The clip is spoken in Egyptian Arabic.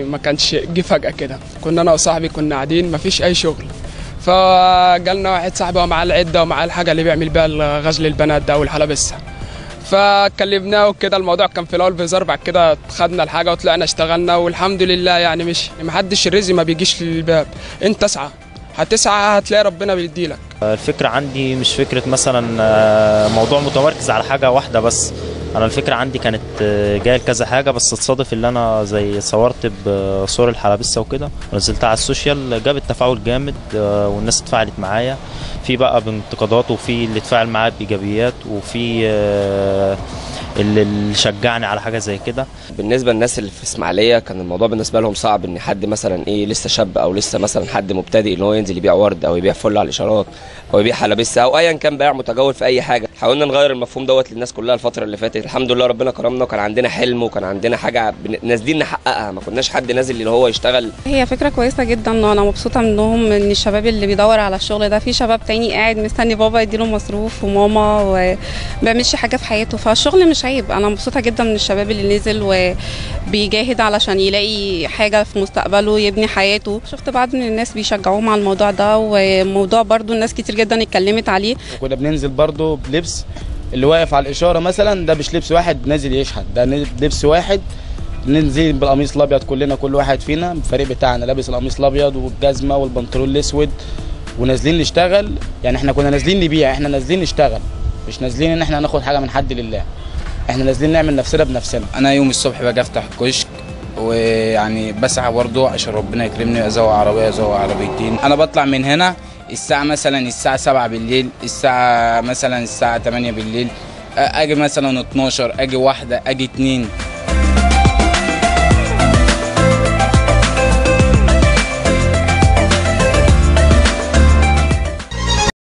ما كانش جه فجاه كده كنا انا وصاحبي كنا قاعدين ما فيش اي شغل فجالنا واحد صاحبي ومعاه العده ومعاه الحاجه اللي بيعمل بيها غزل البنات ده والحلبسه فكلمناه وكده الموضوع كان في الاول بهزار بعد كده خدنا الحاجه وطلعنا اشتغلنا والحمد لله يعني مش محدش الرزق ما بيجيش للباب انت اسعى هتسعى هتلاقي ربنا بيديلك الفكرة عندي مش فكرة مثلا آه، موضوع متمركز على حاجة واحدة بس أنا الفكرة عندي كانت آه، جاية لكذا حاجة بس اتصادف اللي أنا زي صورت بصور الحلبسة وكده ونزلتها على السوشيال جابت تفاعل جامد آه، والناس اتفاعلت معايا في بقى بانتقادات وفي اللي اتفاعل معايا بإيجابيات وفي آه، اللي اللي شجعني على حاجة زي كده بالنسبه للناس اللي في اسماعيليه كان الموضوع بالنسبه لهم صعب ان حد مثلا ايه لسه شاب او لسه مثلا حد مبتدئ ان هو ينزل يبيع ورد او يبيع فل على الاشارات او يبيع حلبسه او ايا كان بائع متجول في اي حاجه حاولنا نغير المفهوم دوت للناس كلها الفتره اللي فاتت الحمد لله ربنا كرمنا وكان عندنا حلم وكان عندنا حاجه بن- نازلين نحققها ما كناش حد نازل اللي هو يشتغل هي فكرة كويسة جدا وانا مبسوطة منهم ان الشباب اللي بيدور على الشغل ده في شباب تاني قاعد مستني بابا يديله مصروف وماما وما بيعملش حاجة في حياته فالشغل مش عيب انا مبسوطة جدا من الشباب اللي نزل وبيجاهد علشان يلاقي حاجة في مستقبله يبني حياته شفت بعض من الناس بيشجعوهم على الموضوع ده وموضوع برضو الناس كتير جدا اتكلمت عليه كنا بننزل برضو بلبس اللي واقف على الاشاره مثلا ده مش لبس واحد نازل يشحت ده لبس واحد ننزل بالقميص الابيض كلنا كل واحد فينا الفريق بتاعنا لابس القميص الابيض والجزمه والبنطلون الاسود ونازلين نشتغل يعني احنا كنا نازلين نبيع احنا نازلين نشتغل مش نازلين ان احنا ناخد حاجه من حد لله احنا نازلين نعمل نفسنا بنفسنا انا يوم الصبح باجي افتح الكشك ويعني بسعى برضه عشان ربنا يكرمني ازوق عربيه ازوق عربيتين انا بطلع من هنا الساعه مثلا الساعه 7 بالليل الساعه مثلا الساعه 8 بالليل اجي مثلا 12 اجي واحده اجي اتنين